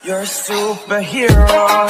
You're a superhero.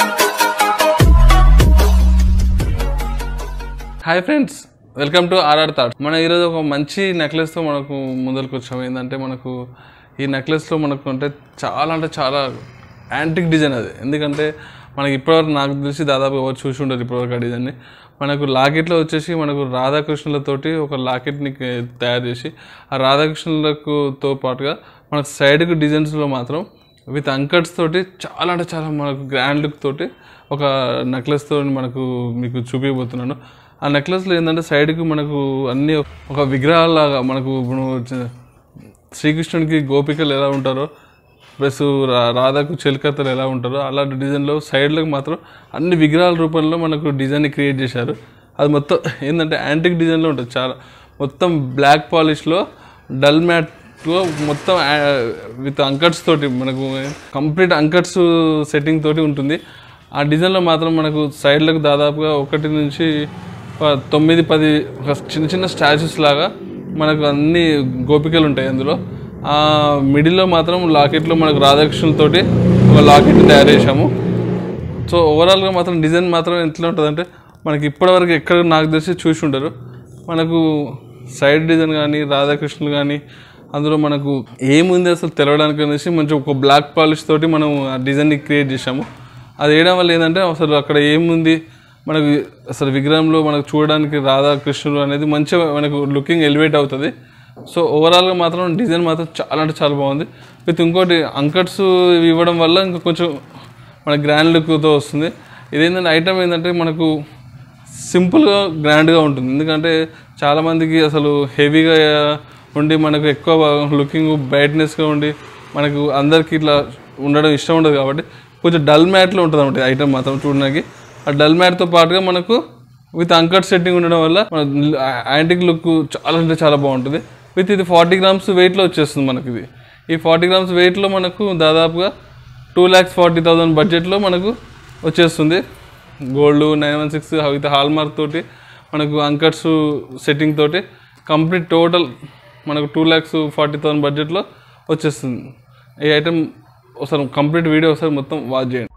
Hi friends welcome to RR thoughts మన ఈరోజు ఒక మంచి నెక్లెస్తో మనకు ముందరకు వచ్చాము ఏంటంటే మనకు ఈ నెక్లెస్లో మనకు అంటే చాలా అంటే చాలా యాంటిక్ డిజైన్ అది ఎందుకంటే మనకి ఇప్పటివరకు నాకు తెలిసి దాదాపు ఎవరు చూసి ఉండరు ఇప్పటివరకు ఆ డిజైన్ని మనకు లాకెట్లో వచ్చేసి మనకు రాధాకృష్ణులతోటి ఒక లాకెట్ని తయారు చేసి ఆ రాధాకృష్ణులకు తో పాటుగా మనకు సైడ్కి డిజైన్స్లో మాత్రం విత్ అంకట్స్ తోటి చాలా అంటే చాలా మనకు గ్రాండ్ లుక్ తోటి ఒక నెక్లెస్తో మనకు మీకు చూపించబోతున్నాను ఆ నెక్లెస్లో ఏంటంటే సైడ్కి మనకు అన్ని ఒక విగ్రహాలాగా మనకు ఇప్పుడు చ- శ్రీకృష్ణునికి గోపికలు ఎలా ఉంటారో ప్లస్ రా- రాధకు చెలికత్తలు ఎలా ఉంటారో అలాంటి డిజైన్లో సైడ్లకు మాత్రం అన్ని విగ్రహాల రూపంలో మనకు డిజైన్ క్రియేట్ చేశారు అది మొత్తం ఏంటంటే యాంటిక్ డిజైన్లో ఉంటుంది చాలా మొత్తం బ్లాక్ పాలిష్లో డల్ మ్యాట్లో మొత్తం విత్ అంకట్స్ తోటి మనకు కంప్లీట్ అంకట్స్ సెట్టింగ్ తోటి ఉంటుంది ఆ డిజైన్లో మాత్రం మనకు సైడ్లకు దాదాపుగా ఒకటి నుంచి ఒక తొమ్మిది పది ఒక చిన్న చిన్న స్టాచ్యూస్ లాగా మనకు అన్ని గోపికలు ఉంటాయి అందులో ఆ మిడిల్లో మాత్రం లాకెట్లో మనకు రాధాకృష్ణులతోటి ఒక లాకెట్ తయారు చేశాము సో ఓవరాల్గా మాత్రం డిజైన్ మాత్రం ఎట్లా ఉంటుందంటే మనకి ఇప్పటివరకు ఎక్కడ నాకు తెలిసి చూసి ఉండరు మనకు సైడ్ డిజైన్ కానీ రాధాకృష్ణులు కానీ అందులో మనకు ఏముంది అసలు తెలవడానికి అనేసి మంచి ఒక బ్లాక్ పాలిష్ తోటి మనం ఆ డిజైన్ని క్రియేట్ చేశాము అది వేయడం వల్ల ఏంటంటే అసలు అక్కడ ఏముంది మనకు అసలు విగ్రహంలో మనకు చూడడానికి రాధాకృష్ణుడు అనేది మంచిగా మనకు లుకింగ్ ఎలివేట్ అవుతుంది సో ఓవరాల్గా మాత్రం డిజైన్ మాత్రం చాలా అంటే చాలా బాగుంది విత్ ఇంకోటి అంకట్స్ ఇవ్వడం వల్ల ఇంకా కొంచెం మన గ్రాండ్ లుక్తో వస్తుంది ఇదేంటంటే ఐటమ్ ఏంటంటే మనకు సింపుల్గా గ్రాండ్గా ఉంటుంది ఎందుకంటే చాలామందికి అసలు హెవీగా ఉండి మనకు ఎక్కువ లుకింగ్ బ్రైట్నెస్గా ఉండి మనకు అందరికీ ఇట్లా ఉండడం ఇష్టం ఉండదు కాబట్టి కొంచెం డల్ మ్యాట్లో ఉంటుంది అనమాట ఐటమ్ మాత్రం చూడడానికి ఆ డల్ మ్యాట్తో పాటుగా మనకు విత్ అంకట్ సెట్టింగ్ ఉండడం వల్ల మన యాంటిక్ లుక్ చాలా అంటే చాలా బాగుంటుంది విత్ ఇది ఫార్టీ గ్రామ్స్ వెయిట్లో వచ్చేస్తుంది మనకి ఇది ఈ ఫార్టీ గ్రామ్స్ వెయిట్లో మనకు దాదాపుగా టూ ల్యాక్స్ ఫార్టీ థౌజండ్ బడ్జెట్లో మనకు వచ్చేస్తుంది gold nine one six with hallmark తోటి మనకు అంకట్స్ సెట్టింగ్ తోటి కంప్లీట్ టోటల్ మనకు టూ ల్యాక్స్ ఫార్టీ థౌసండ్ బడ్జెట్లో వచ్చేస్తుంది ఈ ఐటమ్ ఒకసారి కంప్లీట్ వీడియో ఒకసారి మొత్తం వాచ్ చేయండి